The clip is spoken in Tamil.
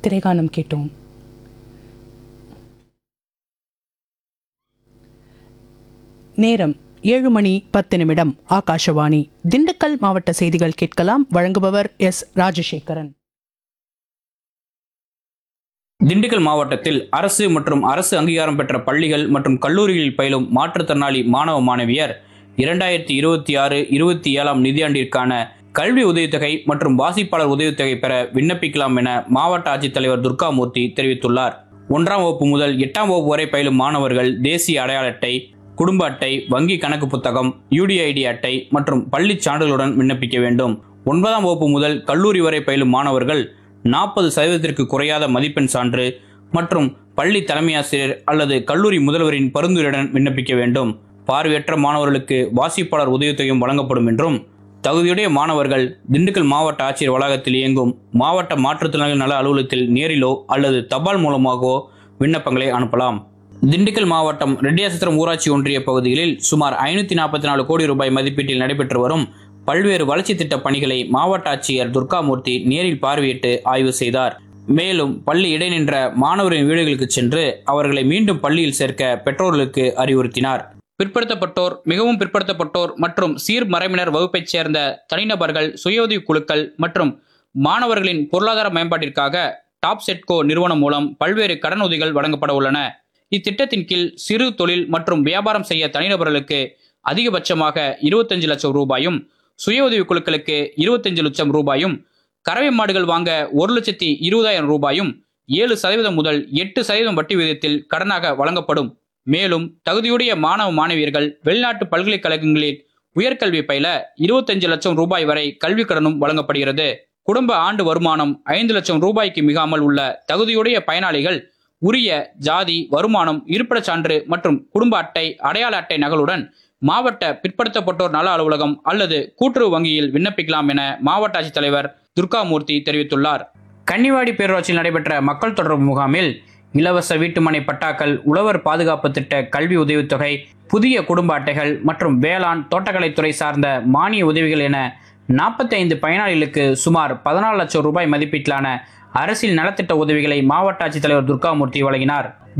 திரைகானம் கேட்டோம் நேரம் ஏழு மணி பத்து நிமிடம் ஆகாஷவாணி திண்டுக்கல் மாவட்ட செய்திகள் கேட்கலாம் வழங்குபவர் எஸ் ராஜசேகரன் திண்டுக்கல் மாவட்டத்தில் அரசு மற்றும் அரசு அங்கீகாரம் பெற்ற பள்ளிகள் மற்றும் கல்லூரிகளில் பயிலும் மாற்றுத்திறனாளி மாணவ மாணவியர் இரண்டாயிரத்தி இருபத்தி ஆறு இருபத்தி ஏழாம் நிதியாண்டிற்கான கல்வி உதவித்தொகை மற்றும் வாசிப்பாளர் உதவித்தொகை பெற விண்ணப்பிக்கலாம் என மாவட்ட ஆட்சித்தலைவர் துர்காமூர்த்தி தெரிவித்துள்ளார் ஒன்றாம் வகுப்பு முதல் எட்டாம் வகுப்பு வரை பயிலும் மாணவர்கள் தேசிய அடையாள அட்டை குடும்ப அட்டை வங்கி கணக்கு புத்தகம் யூடிஐடி அட்டை மற்றும் பள்ளிச் சான்றுகளுடன் விண்ணப்பிக்க வேண்டும் ஒன்பதாம் வகுப்பு முதல் கல்லூரி வரை பயிலும் மாணவர்கள் நாற்பது சதவீதத்திற்கு குறையாத மதிப்பெண் சான்று மற்றும் பள்ளி தலைமையாசிரியர் அல்லது கல்லூரி முதல்வரின் பரிந்துரையுடன் விண்ணப்பிக்க வேண்டும் பார்வையற்ற மாணவர்களுக்கு வாசிப்பாளர் உதவித்தொகையும் வழங்கப்படும் என்றும் தகுதியுடைய மாணவர்கள் திண்டுக்கல் மாவட்ட ஆட்சியர் வளாகத்தில் இயங்கும் மாவட்ட மாற்றுத்திறனாளிகள் நல அலுவலகத்தில் நேரிலோ அல்லது தபால் மூலமாகவோ விண்ணப்பங்களை அனுப்பலாம் திண்டுக்கல் மாவட்டம் ரெட்டியாசத்திரம் ஊராட்சி ஒன்றிய பகுதிகளில் சுமார் ஐநூத்தி நாற்பத்தி நாலு கோடி ரூபாய் மதிப்பீட்டில் நடைபெற்று வரும் பல்வேறு வளர்ச்சி திட்ட பணிகளை மாவட்ட ஆட்சியர் துர்காமூர்த்தி நேரில் பார்வையிட்டு ஆய்வு செய்தார் மேலும் பள்ளி இடைநின்ற மாணவரின் வீடுகளுக்கு சென்று அவர்களை மீண்டும் பள்ளியில் சேர்க்க பெற்றோர்களுக்கு அறிவுறுத்தினார் பிற்படுத்தப்பட்டோர் மிகவும் பிற்படுத்தப்பட்டோர் மற்றும் சீர்மறைவினர் வகுப்பைச் சேர்ந்த தனிநபர்கள் சுய குழுக்கள் மற்றும் மாணவர்களின் பொருளாதார மேம்பாட்டிற்காக டாப் செட்கோ நிறுவனம் மூலம் பல்வேறு கடன் உதவிகள் வழங்கப்பட உள்ளன இத்திட்டத்தின் கீழ் சிறு தொழில் மற்றும் வியாபாரம் செய்ய தனிநபர்களுக்கு அதிகபட்சமாக இருபத்தஞ்சு லட்சம் ரூபாயும் சுய உதவி குழுக்களுக்கு இருபத்தஞ்சு லட்சம் ரூபாயும் கறவை மாடுகள் வாங்க ஒரு லட்சத்தி இருபதாயிரம் ரூபாயும் ஏழு சதவீதம் முதல் எட்டு சதவீதம் வட்டி விகிதத்தில் கடனாக வழங்கப்படும் மேலும் தகுதியுடைய மாணவ மாணவியர்கள் வெளிநாட்டு பல்கலைக்கழகங்களில் உயர்கல்வி பயில இருபத்தஞ்சு லட்சம் ரூபாய் வரை கல்வி கடனும் வழங்கப்படுகிறது குடும்ப ஆண்டு வருமானம் ஐந்து லட்சம் ரூபாய்க்கு மிகாமல் உள்ள தகுதியுடைய பயனாளிகள் உரிய ஜாதி வருமானம் இருப்பிடச் சான்று மற்றும் குடும்ப அட்டை அடையாள அட்டை நகலுடன் மாவட்ட பிற்படுத்தப்பட்டோர் நல அலுவலகம் அல்லது கூட்டுறவு வங்கியில் விண்ணப்பிக்கலாம் என மாவட்ட ஆட்சித்தலைவர் துர்காமூர்த்தி தெரிவித்துள்ளார் கன்னிவாடி பேரூராட்சியில் நடைபெற்ற மக்கள் தொடர்பு முகாமில் இலவச வீட்டுமனை பட்டாக்கள் உழவர் பாதுகாப்பு திட்ட கல்வி உதவித்தொகை புதிய குடும்ப அட்டைகள் மற்றும் வேளாண் தோட்டக்கலைத்துறை சார்ந்த மானிய உதவிகள் என நாற்பத்தி ஐந்து பயனாளிகளுக்கு சுமார் பதினாலு லட்சம் ரூபாய் மதிப்பீட்டிலான அரசியல் நலத்திட்ட உதவிகளை மாவட்ட ஆட்சித்தலைவர் துர்காமூர்த்தி வழங்கினார்